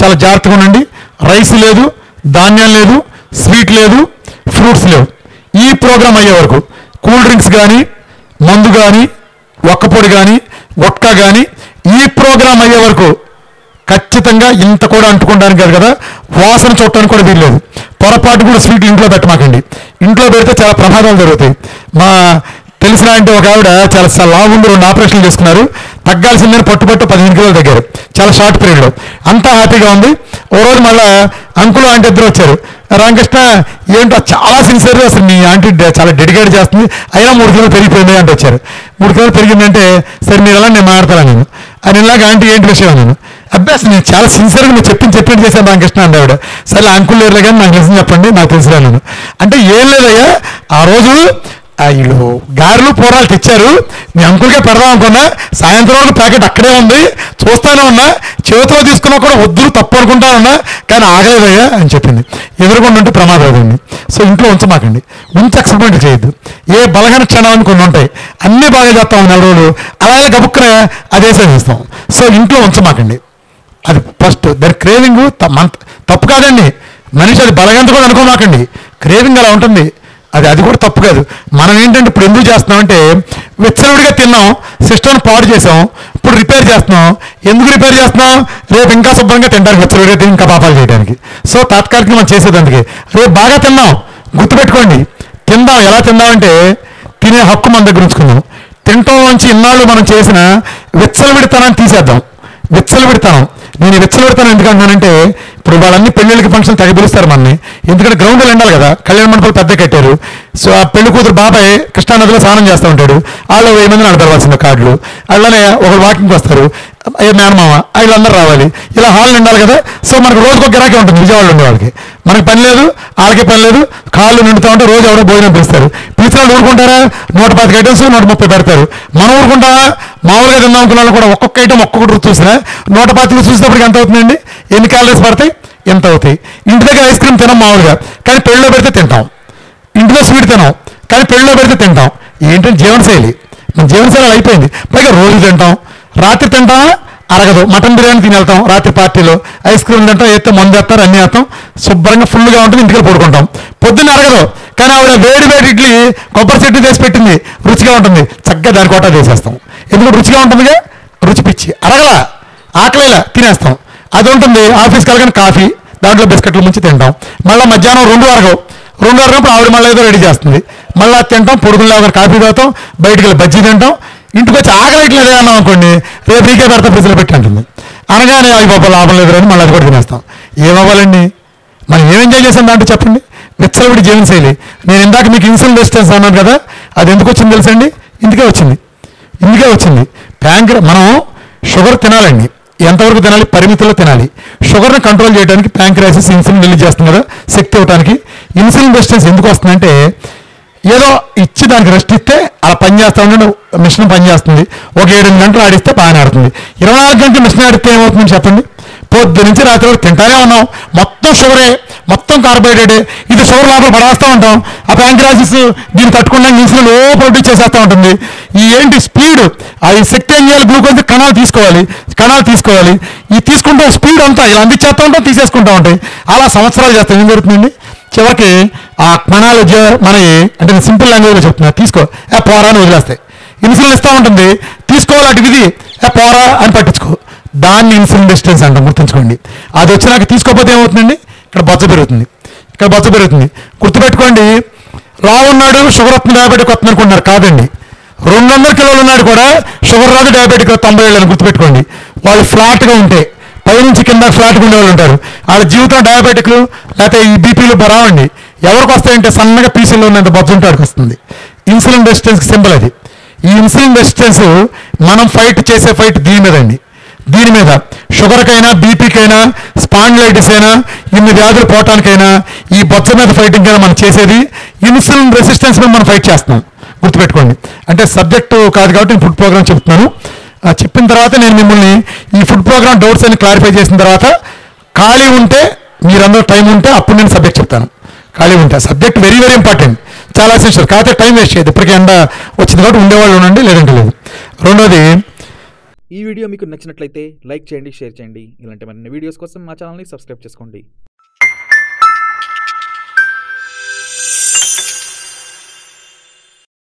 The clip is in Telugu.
చాలా జాగ్రత్తగా ఉండండి రైస్ లేదు ధాన్యం లేదు స్వీట్ లేదు ఫ్రూట్స్ లేవు ఈ ప్రోగ్రామ్ అయ్యే వరకు కూల్ డ్రింక్స్ కానీ మందు కానీ ఒక్కపొడి కానీ గుట్కా కానీ ఈ ప్రోగ్రామ్ అయ్యే వరకు ఖచ్చితంగా ఇంత కూడా అంటుకోవడానికి కాదు కదా వాసన చూడటానికి కూడా వీల్లేదు పొరపాటు కూడా స్వీట్ ఇంట్లో పెట్టమాకండి ఇంట్లో పెడితే చాలా ప్రమాదాలు జరుగుతాయి మా తెలిసిన అంటే ఒక ఆవిడ చాలా చాలా లావుండి రెండు ఆపరేషన్లు చేసుకున్నారు తగ్గాల్సిందని పట్టుపట్టు పదిహేను కిలోలు తగ్గారు చాలా షార్ట్ పీరియడ్లో అంతా హ్యాపీగా ఉంది ఓ రోజు మళ్ళా అంకులు ఆంటీ ఇద్దరు వచ్చారు రామకృష్ణ ఏంటో చాలా సిన్సియర్గా అసలు మీ ఆంటీ డె- చాలా డెడికేట్ చేస్తుంది అయినా మూడు కిలోలు పెరిగిపోయింది అంటే వచ్చారు మూడు కిలోలు పెరిగిందంటే సరే మీరు ఎలా నేను మాట్లాడతాను నేను అని ఇలాగ ఆంటీ ఏంటి విషయం నేను అబ్బాస్ నేను చాలా సిన్సియర్గా మీరు చెప్పింది చెప్పినట్టు చేశాను రామకృష్ణ అంటే ఆవిడ సరే అంకుల్ లేరులే కానీ నాకు నిజం చెప్పండి నాకు తెలుసురా నేను అంటే ఏం లేదయ్యా ఆ రోజు ఆ వీళ్ళు గారెలు పూరాలు తెచ్చారు మీ అంకుల్కే పెడదాం అనుకున్నా సాయంత్రం వరకు ప్యాకెట్ అక్కడే ఉంది చూస్తానే ఉన్నా చేతిలో తీసుకున్నా కూడా వద్దు తప్పు అనుకుంటా ఉన్నా కానీ ఆగలేదయ్యా అని చెప్పింది ఎదురుకుండా ఉంటే ప్రమాదం అవుతుంది సో ఇంట్లో ఉంచమాకండి ఉంచి ఎక్స్పెరిమెంట్ చేయొద్దు ఏ బలహీన క్షణాలను కొన్ని ఉంటాయి అన్నీ బాగా చేస్తాం నెల రోజులు అలాగే గబుక్కున అదే సేవిస్తాం సో ఇంట్లో ఉంచమాకండి అది ఫస్ట్ దాని క్రేవింగ్ తప్పు కాదండి మనిషి అది బలగంత కూడా అనుకోమాకండి క్రేవింగ్ అలా ఉంటుంది అది అది కూడా తప్పు కాదు మనం ఏంటంటే ఇప్పుడు ఎందుకు చేస్తున్నామంటే విచ్చలవిడిగా తిన్నాం సిస్టమ్ని పాడు చేసాం ఇప్పుడు రిపేర్ చేస్తున్నాం ఎందుకు రిపేర్ చేస్తున్నాం రేపు ఇంకా శుభ్రంగా తినడానికి విచ్చలవిడిగా తిని ఇంకా పాపాలు చేయడానికి సో తాత్కాలికంగా మనం చేసేదానికి రేపు బాగా తిన్నాం గుర్తుపెట్టుకోండి తిందాం ఎలా తిందామంటే తినే హక్కు మన దగ్గర ఉంచుకుందాం తింటంలోంచి ఇన్నాళ్ళు మనం చేసిన విచ్చలవిడితనాన్ని తీసేద్దాం విచ్చలవిడితనం నేను ఈ విచ్చలవిడితనం ఎందుకు అంటున్నానంటే ఇప్పుడు వాళ్ళన్ని పెళ్ళిళ్ళకి ఫంక్షన్ తెగ పిలుస్తారు మనని ఎందుకంటే గ్రౌండ్లో ఉండాలి కదా కళ్యాణ మండపాలు పెద్ద కట్టారు సో ఆ పెళ్లి కూతురు బాబాయ్ కృష్ణానదిలో స్నానం చేస్తూ ఉంటాడు వాళ్ళు వెయ్యి మంది నడపవలసిన కార్డులు అలానే ఒకరు వాకింగ్కి వస్తారు అయ్యో మేనమామ వీళ్ళందరూ రావాలి ఇలా హాల్ నిండాలి కదా సో మనకు రోజుకు ఒక గిరాకీ ఉంటుంది విజయవాడలో ఉండే వాళ్ళకి మనకి పని లేదు వాళ్ళకి పని లేదు కాళ్ళు నిండుతూ ఉంటే రోజు ఎవరో భోజనం పిలుస్తారు పిలిచిన వాళ్ళు ఊరుకుంటారా నూట పాతిక ఐటమ్స్ నూట ముప్పై పెడతారు మనం ఊరుకుంటామా మామూలుగా తిందాం అనుకున్న వాళ్ళు కూడా ఒక్కొక్క ఐటమ్ ఒక్కొక్కటి రుచి చూసినా నూట పాతిక చూసినప్పటికి ఎంత అవుతుందండి ఎన్ని క్యాలరీస్ పడతాయి ఎంత అవుతాయి ఇంటి దగ్గర ఐస్ క్రీమ్ తినాం మామూలుగా కానీ పెళ్ళిలో పెడితే తింటాం ఇంట్లో స్వీట్ తినాం కానీ పెళ్ళిలో పెడితే తింటాం ఏంటంటే జీవనశైలి మన జీవనశైలి అలా అయిపోయింది పైగా రోజు తింటాం రాత్రి తింటామా అరగదు మటన్ బిర్యానీ తిని వెళ్తాం రాత్రి పార్టీలో ఐస్ క్రీమ్ తింటాం ఏస్తే మందు వేస్తారు అన్నీ వేస్తాం శుభ్రంగా ఫుల్గా ఉంటుంది ఇంటికి పడుకుంటాం పొద్దున్న అరగదు కానీ ఆవిడ వేడి వేడి ఇడ్లీ కొబ్బరి చెట్టు చేసి పెట్టింది రుచిగా ఉంటుంది చక్కగా దాని కోటా చేసేస్తాం ఎందుకంటే రుచిగా ఉంటుందిగా రుచి పిచ్చి అరగలా ఆకలిలా తినేస్తాం అది ఉంటుంది ఆఫీస్కి వెళ్ళగానే కాఫీ దాంట్లో బిస్కెట్లు ముంచి తింటాం మళ్ళీ మధ్యాహ్నం రెండు అరగవు రెండు అరగప్పుడు ఆవిడ మళ్ళీ ఏదో రెడీ చేస్తుంది మళ్ళీ అది తింటాం పొడుగుల్లో ఒక కాఫీ తాగుతాం బయటికి వెళ్ళి బజ్జీ తింటాం ఇంటికి వచ్చి ఆకలిట్లేదు అన్నాం అనుకోండి రేపు నీకే పెడతా ఫ్రిడ్జ్లో పెట్టి అంటుంది అనగానే అవి బాబా లాభం లేదు అని మళ్ళీ అది కూడా తినేస్తాం ఏమవ్వాలండి మనం ఏం ఎంజాయ్ చేసాం దాంట్లో చెప్పండి విచ్చలవిడి జీవనశైలి నేను ఇందాక మీకు ఇన్సులిన్ రెసిస్టెన్స్ అన్నాను కదా అది ఎందుకు వచ్చింది తెలుసండి ఇందుకే వచ్చింది ఇందుకే వచ్చింది ప్యాంక్ర మనం షుగర్ తినాలండి ఎంతవరకు తినాలి పరిమితిలో తినాలి షుగర్ని కంట్రోల్ చేయడానికి ప్యాంక్రాసిస్ ఇన్సులిన్ రిలీజ్ చేస్తుంది కదా శక్తి ఇవ్వడానికి ఇన్సులిన్ రెసిస్టెన్స్ ఎందుకు వస్తుందంటే ఏదో ఇచ్చి దానికి రెస్ట్ ఇస్తే అలా పని చేస్తా ఉండండి మిషన్ పని చేస్తుంది ఒక ఏడు గంటలు ఆడిస్తే బాగానే ఆడుతుంది ఇరవై నాలుగు గంటలు మిషన్ ఆడితే ఏమవుతుందని చెప్పండి పొద్దు నుంచి రాత్రి వరకు తింటానే ఉన్నాం మొత్తం షుగరే మొత్తం కార్బోహైడ్రేటే ఇది షుగర్ లోపల పడేస్తూ ఉంటాం ఆ ప్యాంక్రాసిస్ దీన్ని తట్టుకుండా ఇన్సులిన్ ఓ ప్రొడ్యూస్ చేసేస్తూ ఉంటుంది ఈ ఏంటి స్పీడ్ ఆ ఈ శక్తి ఏం చేయాలి గ్లూకోజ్ కణాలు తీసుకోవాలి కణాలు తీసుకోవాలి ఈ తీసుకుంటే స్పీడ్ అంతా ఇలా అందించేస్తూ ఉంటాం తీసేసుకుంటూ ఉంటాయి అలా సంవత్సరాలు చేస్తాం ఏం జరుగుతుందండి చివరికి ఆ కణాలు జ- మన అంటే నేను సింపుల్ లాంగ్వేజ్లో చెప్తున్నా తీసుకో ఏ పోరా అని వదిలేస్తాయి ఇన్సులిన్ ఇస్తూ ఉంటుంది తీసుకోవాలి అటు ఇది ఏ పోరా అని పట్టించుకో దాన్ని ఇన్సులిన్ రెసిస్టెన్స్ అంటాం గుర్తుంచుకోండి అది వచ్చినాక తీసుకోకపోతే ఏమవుతుందండి ఇక్కడ బొచ్చ పెరుగుతుంది ఇక్కడ బొచ్చ పెరుగుతుంది గుర్తుపెట్టుకోండి లావున్నాడు షుగర్ వస్తుంది డయాబెటిక్ వస్తుంది అనుకుంటున్నారు కాదండి రెండు వందల కిలోలు ఉన్నాడు కూడా షుగర్ రాదు డయాబెటిక్ రాదు, తొంభై ఏళ్ళు అని గుర్తుపెట్టుకోండి వాళ్ళు ఫ్లాట్గా ఉంటే పైనుంచి కింద ఫ్లాట్గా ఉండే వాళ్ళు ఉంటారు వాళ్ళ జీవితం డయాబెటిక్లు లేకపోతే ఈ బీపీలు రావండి ఎవరికి వస్తాయంటే సన్నగా పీసీలో ఉన్నంత బొజ్జ ఉంటాడికి వస్తుంది ఇన్సులిన్ రెసిస్టెన్స్ సింబల్ అది ఈ ఇన్సులిన్ రెసిస్టెన్స్ మనం ఫైట్ చేసే ఫైట్ దీని మీద అండి దీని మీద షుగర్కైనా బీపీకైనా స్పాండిలైటిస్ అయినా ఇన్ని వ్యాధులు పోవటానికైనా ఈ బొచ్చ మీద ఫైటింగ్ అయినా మనం చేసేది ఇన్సులిన్ రెసిస్టెన్స్ మీద మనం ఫైట్ చేస్తున్నాం గుర్తుపెట్టుకోండి అంటే సబ్జెక్టు కాదు కాబట్టి నేను ఫుడ్ ప్రోగ్రామ్ చెప్తున్నాను ఆ చెప్పిన తర్వాత నేను మిమ్మల్ని ఈ ఫుడ్ ప్రోగ్రామ్ డౌట్స్ అన్ని క్లారిఫై చేసిన తర్వాత ఖాళీ ఉంటే మీరందరూ టైం ఉంటే అప్పుడు నేను సబ్జెక్ట్ చెప్తాను ఖాళీ ఉంటే సబ్జెక్ట్ వెరీ వెరీ ఇంపార్టెంట్ చాలా ఎసెన్షియల్ కాకపోతే టైం వేస్ట్ చేయదు ఇప్పటికే ఎండ వచ్చింది కాబట్టి ఉండేవాళ్ళు ఉండండి లేదంటే లేదు రెండోది ఈ వీడియో మీకు నచ్చినట్లయితే లైక్ చేయండి షేర్ చేయండి ఇలాంటి మరిన్ని వీడియోస్ కోసం మా ఛానల్ని సబ్స్క్రైబ్ చేసుకోండి